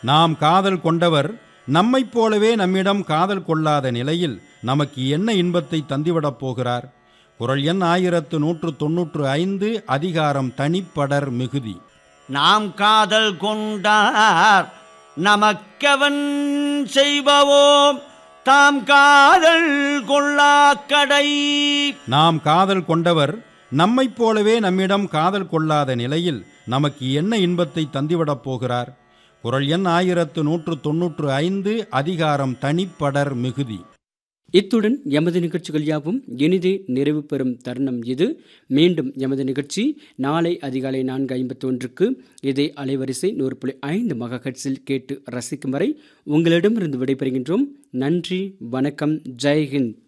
நாம் காதல் கொண்டவர் நம்மைப் போலவே நம்மிடம் காதல் கொள்ளாத நிலையில் நமக்கு என்ன இன்பத்தை தந்திவிடப் போகிறார் குரல் எண் ஆயிரத்து நூற்று தொன்னூற்று ஐந்து அதிகாரம் தனிப்படர் மிகுதி நாம் காதல் கொண்டார் நமக்கவன் செய்பவோம் தாம் காதல் கொள்ளாக்கடை நாம் காதல் கொண்டவர் நம்மைப் போலவே நம்மிடம் காதல் கொள்ளாத நிலையில் நமக்கு என்ன இன்பத்தை தந்திவிடப் போகிறார் குரல் எண் ஆயிரத்து நூற்று தொன்னூற்று ஐந்து அதிகாரம் தனிப்படர் மிகுதி இத்துடன் எமது நிகழ்ச்சிகள் யாவும் இனிதே நிறைவு பெறும் தருணம் இது மீண்டும் எமது நிகழ்ச்சி நாளை அதிகாலை நான்கு ஐம்பத்தி ஒன்றுக்கு இதே அலைவரிசை நூறு புள்ளி ஐந்து மகஹட்ஸில் கேட்டு ரசிக்கும் வரை உங்களிடமிருந்து விடைபெறுகின்றோம் நன்றி வணக்கம் ஜெய்ஹிந்த்